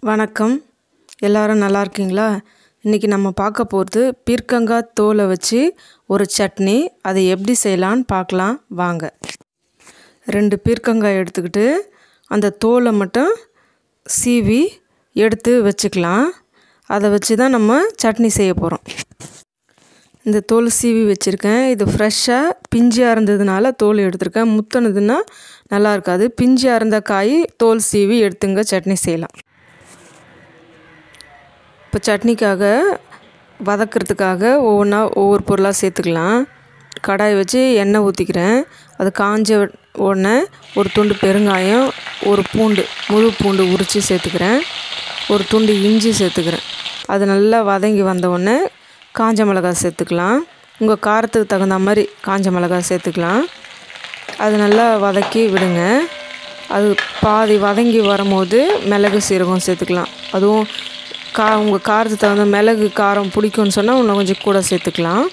வணக்கம் எல்லாரும் நல்லா இருக்கீங்களா இன்றைக்கி நம்ம பார்க்க போகிறது பீர்க்கங்காய் தோலை வச்சு ஒரு சட்னி அதை எப்படி செய்யலான்னு பார்க்கலாம் வாங்க ரெண்டு பீர்க்கங்காய் எடுத்துக்கிட்டு அந்த தோலை மட்டும் சீவி எடுத்து வச்சுக்கலாம் அதை வச்சு தான் நம்ம சட்னி செய்ய போகிறோம் இந்த தோல் சீவி வச்சுருக்கேன் இது ஃப்ரெஷ்ஷாக பிஞ்சியாக இருந்ததுனால தோல் எடுத்திருக்கேன் முத்தினதுன்னா நல்லா இருக்காது பிஞ்சியாக இருந்த காய் தோல் சீவி எடுத்துங்க சட்னி செய்யலாம் இப்போ சட்னிக்காக வதக்கிறதுக்காக ஒவ்வொன்றா ஒவ்வொரு பொருளாக சேர்த்துக்கலாம் கடாய் வச்சு எண்ணெய் ஊற்றிக்கிறேன் அது காஞ்ச உடனே ஒரு துண்டு பெருங்காயம் ஒரு பூண்டு முழு பூண்டு உரித்து சேர்த்துக்கிறேன் ஒரு துண்டு இஞ்சி சேர்த்துக்கிறேன் அது நல்லா வதங்கி வந்த உடனே காஞ்ச மிளகாய் சேர்த்துக்கலாம் உங்கள் காரத்துக்கு தகுந்த மாதிரி காஞ்ச மிளகாய் சேர்த்துக்கலாம் அது நல்லா வதக்கி விடுங்க அது பாதி வதங்கி வரும்போது மிளகு சீரகம் சேர்த்துக்கலாம் அதுவும் கா உங்கள் காரத்துக்கு தகுந்த மிளகு காரம் பிடிக்கும்னு சொன்னால் இன்னும் கொஞ்சம் கூட சேர்த்துக்கலாம்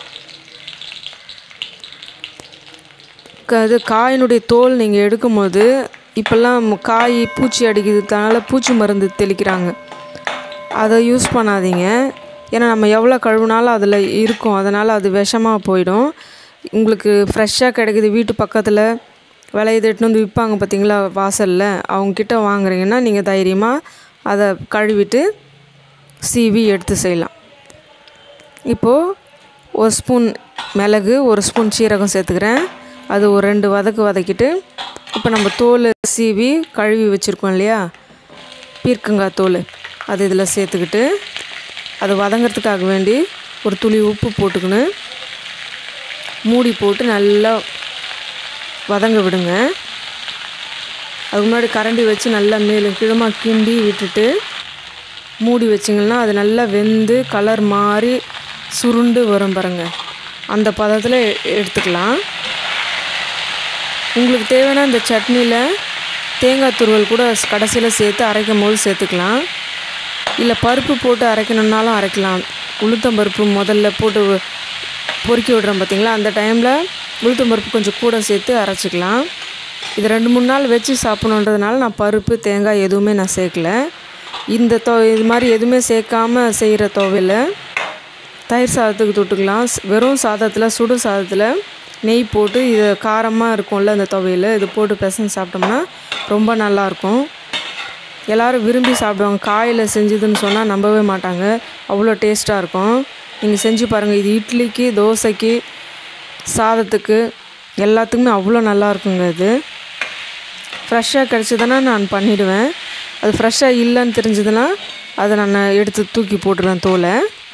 க- இது காயினுடைய தோல் நீங்கள் எடுக்கும்போது இப்போல்லாம் காய் பூச்சி அடிக்கிறதுனால பூச்சி மருந்து தெளிக்கிறாங்க அதை யூஸ் பண்ணாதீங்க ஏன்னா நம்ம எவ்வளோ கழுவுனாலும் அதில் இருக்கும் அதனால் அது விஷமாக போயிடும் உங்களுக்கு ஃப்ரெஷ்ஷாக கிடைக்குது வீட்டு பக்கத்தில் விளையுது எடுத்துன்னு வந்து விற்பாங்க பார்த்தீங்களா வாசலில் அவங்கக்கிட்ட வாங்குறீங்கன்னா நீங்கள் தைரியமாக அதை கழுவிட்டு சீவி எடுத்து செய்யலாம் இப்போது ஒரு ஸ்பூன் மிளகு ஒரு ஸ்பூன் சீரகம் சேர்த்துக்கிறேன் அது ஒரு ரெண்டு வதக்கு வதக்கிட்டு இப்போ நம்ம தோல் சீவி கழுவி வச்சுருக்கோம் இல்லையா பீர்க்கங்காய் தோல் அது இதில் சேர்த்துக்கிட்டு அது வதங்கிறதுக்காக வேண்டி ஒரு துளி உப்பு போட்டுக்கின்னு மூடி போட்டு நல்லா வதங்க விடுங்க அதுக்கு முன்னாடி கரண்டி வச்சு நல்லா மேலும் கீழமாக கிண்டி விட்டுட்டு மூடி வச்சிங்கன்னா அது நல்லா வெந்து கலர் மாறி சுருண்டு வரும் பாருங்க அந்த பதத்தில் எ- எடுத்துக்கலாம் உங்களுக்கு தேவையான இந்த சட்னியில் தேங்காய் துருவல் கூட கடைசியில் சேர்த்து அரைக்கும் போது சேர்த்துக்கலாம் இல்லை பருப்பு போட்டு அரைக்கணுன்னாலும் அரைக்கலாம் உளுத்தம் பருப்பு முதல்ல போட்டு வ- பொறுக்கி விடுறோம் பார்த்தீங்களா அந்த டைமில் உளுத்தம் பருப்பு கொஞ்சம் கூட சேர்த்து அரைச்சிக்கலாம் இது ரெண்டு மூணு நாள் வச்சு சாப்பிடணுன்றதுனால நான் பருப்பு தேங்காய் எதுவுமே நான் சேர்க்கல இந்த தோ இது மாதிரி எதுவுமே சேர்க்காம செய்கிற துவையில் தயிர் சாதத்துக்கு தொட்டுக்கலாம் ஸ்- வெறும் சாதத்தில் சுடு சாதத்தில் நெய் போட்டு இது காரமாக இருக்கும்ல அந்த துவையில் இது போட்டு பிசைஞ்சு சாப்பிட்டோம்னா ரொம்ப நல்லாயிருக்கும் எல்லாரும் விரும்பி சாப்பிடுவாங்க காயில் செஞ்சதுன்னு சொன்னால் நம்பவே மாட்டாங்க அவ்வளோ டேஸ்ட்டாக இருக்கும் நீங்கள் செஞ்சு பாருங்கள் இது இட்லிக்கு தோசைக்கு சாதத்துக்கு எல்லாத்துக்குமே அவ்வளோ நல்லா இருக்குங்க இது ஃப்ரெஷ்ஷாக கிடச்சதுன்னா நான் பண்ணிவிடுவேன் அது ஃப்ரெஷ்ஷாக இல்லைன்னு தெரிஞ்சதுன்னா அதை நான் எடுத்து தூக்கி போட்டுருவேன் தோலை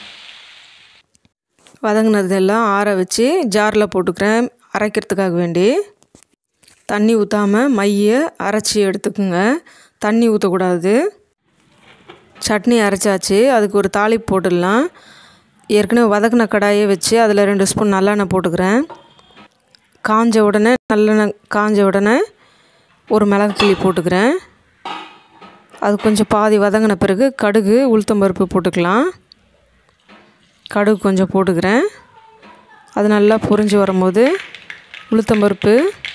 வதங்கினதெல்லாம் ஆற வச்சு ஜாரில் போட்டுக்கிறேன் அரைக்கிறதுக்காக வேண்டி தண்ணி ஊற்றாமல் மைய அரைச்சி எடுத்துக்குங்க தண்ணி ஊற்றக்கூடாது சட்னி அரைச்சாச்சு அதுக்கு ஒரு தாளிப்பு போட்டுடலாம் ஏற்கனவே வதக்கின கடாயை வச்சு அதில் ரெண்டு ஸ்பூன் நல்லெண்ணெய் போட்டுக்கிறேன் காஞ்ச உடனே நல்லெண்ணெய் காஞ்ச உடனே ஒரு மிளகு கிள்ளி போட்டுக்கிறேன் அது கொஞ்சம் பாதி வதங்கின பிறகு கடுகு உளுத்தம்பருப்பு போட்டுக்கலாம் கடுகு கொஞ்சம் போட்டுக்கிறேன் அது நல்லா பொரிஞ்சு வரும்போது உளுத்தம்பருப்பு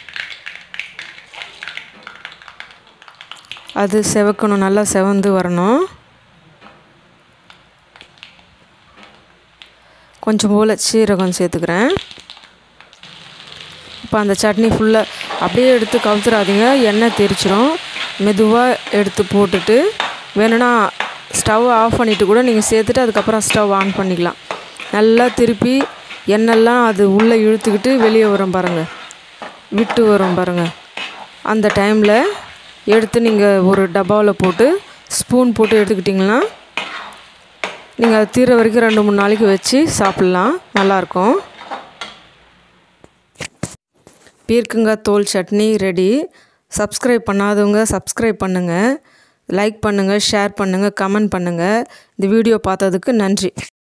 அது செவக்கணும் நல்லா செவந்து வரணும் கொஞ்சம் போல் சீரகம் சேர்த்துக்கிறேன் இப்போ அந்த சட்னி ஃபுல்லாக அப்படியே எடுத்து கவுத்துறாதீங்க எண்ணெய் தெரிச்சிரும் மெதுவாக எடுத்து போட்டுட்டு வேணும்னா ஸ்டவ் ஆஃப் பண்ணிவிட்டு கூட நீங்கள் சேர்த்துட்டு அதுக்கப்புறம் ஸ்டவ் ஆன் பண்ணிக்கலாம் நல்லா திருப்பி எண்ணெய்லாம் அது உள்ளே இழுத்துக்கிட்டு வெளியே வரும் பாருங்கள் விட்டு வரும் பாருங்கள் அந்த டைமில் எடுத்து நீங்கள் ஒரு டப்பாவில் போட்டு ஸ்பூன் போட்டு எடுத்துக்கிட்டிங்கன்னா நீங்கள் அது தீர வரைக்கும் ரெண்டு மூணு நாளைக்கு வச்சு சாப்பிட்லாம் நல்லாயிருக்கும் பீர்க்கங்காய் தோல் சட்னி ரெடி சப்ஸ்கிரைப் பண்ணாதவங்க சப்ஸ்கிரைப் பண்ணுங்கள் லைக் பண்ணுங்கள் ஷேர் பண்ணுங்கள் கமெண்ட் பண்ணுங்கள் இந்த வீடியோ பார்த்ததுக்கு நன்றி